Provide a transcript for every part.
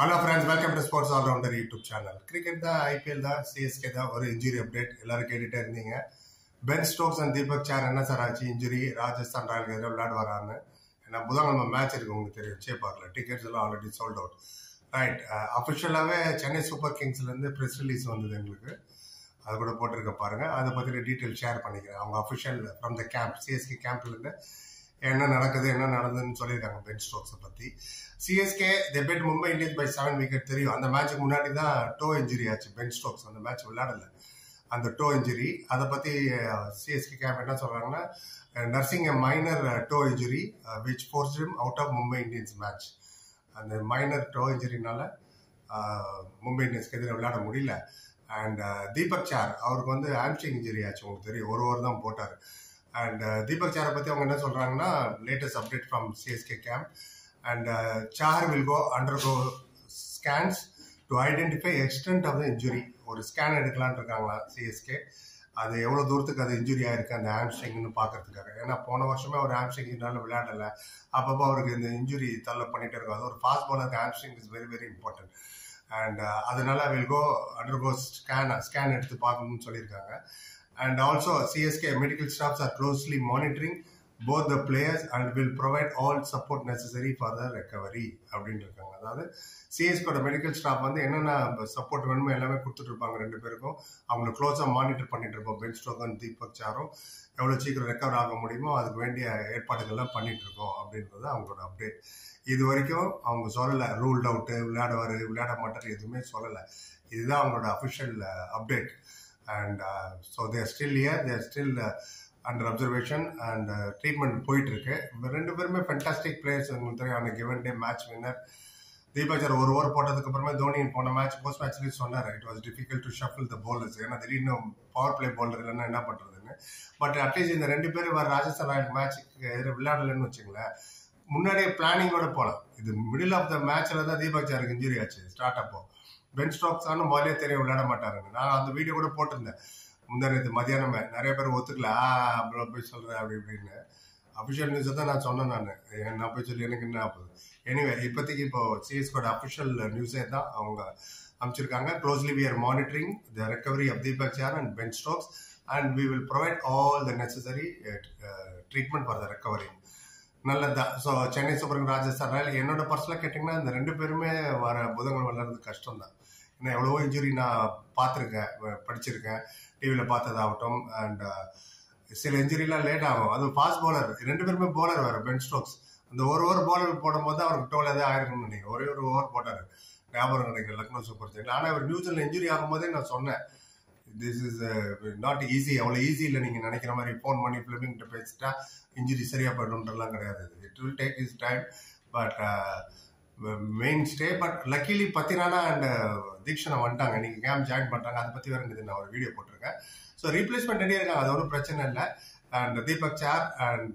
hello friends welcome to sports allrounder YouTube channel cricket தான் IPL தான் CSK தான் ஒரு இன்ஜுரி அப்டேட் எல்லாரும் கேட்டுட்டே இருந்தீங்க Ben Stokes and Deepak Chahar என்ன சார் ஆச்சு இன்ஜுரி ராஜஸ்தான் ராயல் எதிராக விளையாட வரான்னு ஏன்னா புதன்கிழமை மேட்ச் இருக்கு உங்களுக்கு தெரியும் சேப்பாக்கில் டிக்கெட்ஸ் எல்லாம் ஆல்ரெடி சோல்ட் அவுட் ரைட் அஃபிஷியலாகவே சென்னை சூப்பர் கிங்ஸ்லேருந்து ப்ரெஸ் ரிலீஸ் வந்தது எங்களுக்கு அது கூட போட்டிருக்க பாருங்க அதை பற்றின டீட்டெயில் ஷேர் பண்ணிக்கிறேன் அவங்க official from the camp CSK கேம்ப்லேருந்து என்ன நடக்குது என்ன நடந்ததுன்னு சொல்லியிருக்காங்க பென் ஸ்டோக்ஸை பற்றி CSK defeat Mumbai Indians by seven wicket தெரியும் அந்த மேட்ச்சுக்கு முன்னாடி தான் டோ இன்ஜுரி ஆச்சு பென் ஸ்டோக்ஸ் அந்த மேட்ச் விளையாடல அந்த டோ இன்ஜுரி அதை பற்றி சிஎஸ்கே கேம்ப் என்ன சொல்கிறாங்கன்னா nursing a minor toe injury which forced him out of Mumbai Indians match அந்த மைனர் டோ இன்ஜுரினால மும்பை இந்தியன்ஸ்க்கு எதிராக விளையாட முடியல அண்ட் தீபக் சார் அவருக்கு வந்து ஆம்ஸ்டிங் இன்ஜுரி ஆச்சு உங்களுக்கு தெரியும் ஒரு ஓவர் தான் போட்டார் அண்ட் தீபக் சாரை பற்றி அவங்க என்ன சொல்கிறாங்கன்னா latest update from CSK camp and Chahar will go undergo scans to identify extent of the injury ஒரு ஸ்கேன் எடுக்கலான் இருக்காங்களா சிஎஸ்கே அது எவ்வளோ தூரத்துக்கு அது இன்ஜுரி ஆயிருக்கு அந்த ஆம்ஸ்ட்ரிங்னு பார்க்கறதுக்காக ஏன்னா போன வருஷமே அவர் ஆம்ஸ்ட்ரிங்னால விளையாடலை அப்பப்போ அவருக்கு இந்த இன்ஜுரி தள்ள பண்ணிட்டே இருக்கும் அது ஒரு ஃபாஸ்ட் பாலருக்கு hamstring is very very important and அதனால will go undergo scan scan எடுத்து பார்க்கணும்னு சொல்லியிருக்காங்க and also CSK medical staffs are closely monitoring both the players and will provide all support necessary for the recovery அப்படின்னு இருக்காங்க அதாவது சிஎஸ்கோட medical staff வந்து என்னென்ன support வேணுமோ எல்லாமே கொடுத்துட்டு இருப்பாங்க ரெண்டு பேருக்கும் அவங்களை க்ளோஸாக மானிட்டர் பண்ணிட்டு இருப்போம் பென் ஸ்டோக்கன் தீபக் சாரும் எவ்வளோ சீக்கிரம் ரெக்கவர் ஆக முடியுமோ அதுக்கு வேண்டிய ஏற்பாடுகள்லாம் பண்ணிட்டு இருக்கோம் அப்படின்றது அவங்களோட அப்டேட் இது வரைக்கும் அவங்க சொல்லலை ரூல்ட் அவுட்டு விளையாடுவார் விளையாட மாட்டார் எதுவுமே சொல்லலை இதுதான் அவங்களோட official update and so they're still here they're still under observation and treatment போயிட்டு இருக்கு ரெண்டு பேருமே ஃபென்டாஸ்டிக் பிளேயர்ஸ் உங்களுக்கு தெரியும் அந்த given day match winner Deepak Chahar ஒரு ஓவர் போட்டதுக்கு அப்புறமே தோனி போன மேட்ச் போஸ்ட் மேட்ச்லேயும் சொன்னார் it was difficult to shuffle the bowlers ஏன்னா திடீர்னு பவர் பிளே பவுலர் இல்லைன்னா என்ன பண்ணுறதுன்னு பட் அட்லீஸ்ட் இந்த ரெண்டு பேரும் வர ராஜஸ்தான் ராயல் மேட்ச்சுக்கு எதிராக விளையாடலன்னு வச்சுங்களேன் முன்னாடியே பிளானிங்கோட போகலாம் இது மிடில் ஆஃப் த மேட்ச்ல தான் தீபாச்சாருக்கு இன்ஜுரி ஆச்சு ஸ்டார்ட் அப்போ பென் ஸ்டாக்ஸ் ஆனால் முதலே தெரியும் விளையாட மாட்டாருங்க நான் அந்த வீடியோ கூட போட்டிருந்தேன் முந்தானது மதியானமே நிறைய பேர் ஒத்துக்கல ஆ அவ்வளோ போய் சொல்கிறேன் அப்படி இப்படின்னு அஃபிஷியல் நியூஸை தான் நான் சொன்னேன் நான் நான் போய் சொல்லி எனக்கு என்ன ஆகுது எனிவே இப்போதைக்கு இப்போ சிஎஸ்கோட அஃபிஷியல் நியூஸே தான் அவங்க அமைச்சிருக்காங்க closely we are monitoring the recovery of Deepak Chahar and Ben Stokes and we will provide all the necessary treatment for the recovery நல்லதுதான் so Chennai super king Rajasthan royal என்னோட பர்சனலாக கேட்டிங்கன்னா இந்த ரெண்டு பேருமே வர புதன்கிழமை விளையாடுறது கஷ்டம் தான் ஏன்னா எவ்வளவோ இன்ஜுரி நான் பார்த்துருக்கேன் படிச்சிருக்கேன் டிவியில் பார்த்ததாகட்டும் அண்ட் சில இன்ஜுரிலாம் லேட் ஆகும் அது ஃபாஸ்ட் பவுலர் ரெண்டு பேருமே பவுலர் வேறு பென் ஸ்டோக்ஸ் அந்த ஒரு ஓவர் பவுலர் போடும்போது அவருக்கு டோல் எதாவது ஆயிருக்கும்னு நினைக்கிறேன் ஒரே ஒரு ஓவர் போட்டார் ஞாபகம் நினைக்கிறேன் லக்னோ சூப்பர் ஜெயின் ஆனால் அவர் நியூஸில் இன்ஜுரி ஆகும்போதே நான் சொன்னேன் திஸ் இஸ் நாட் ஈஸி அவ்வளோ ஈஸி இல்லை நீங்கள் நினைக்கிற மாதிரி ஃபோன் பண்ணி ஃபிலிமிங்கிட்ட பேசிட்டா இன்ஜுரி சரியாக போய்டும்ன்றலாம் கிடையாது it will take is time but main stay but luckily Pathirana and தீக்ஷனை வந்துட்டாங்க நீங்கள் கேம்ப் ஜாயின் பண்ணுறாங்க அதை பற்றி வேறு நான் ஒரு வீடியோ போட்டிருக்கேன் ஸோ ரீப்ளேஸ்மெண்ட் ரெடியாக இருக்காங்க அது ஒன்றும் பிரச்சனை இல்லை and Deepak Chahar and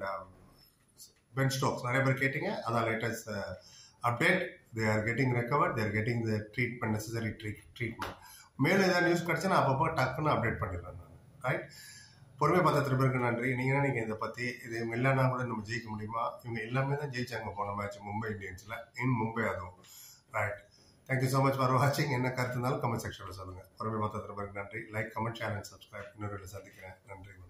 Ben Stokes நிறைய பேர் கேட்டீங்க அதான் latest update they are getting recover they are getting the treatment necessary treat treatment மேலும் ஏதாவது நியூஸ் கிடச்சுன்னா அப்பப்போ டக்குன்னு அப்டேட் பண்ணிடுறேன் நான் ரைட் பொறுமை பார்த்த பேருக்கு நன்றி நீங்கள் என்ன நீங்கள் இதை பற்றி இது இவங்க இல்லைன்னா கூட நம்ம ஜெயிக்க முடியுமா இவங்க எல்லாமே தான் ஜெயிச்சாங்க போன மேட்ச் மும்பை இந்தியன்ஸில் இன் மும்பை அதுவும் right thank you so much for வாட்சிங் என்ன கருத்து இருந்தாலும் கமெண்ட் செக்ஷனில் சொல்லுங்கள் பொறுமை பார்த்த பேருக்கு நன்றி like comment share and subscribe இன்னொரு சந்திக்கிறேன் நன்றி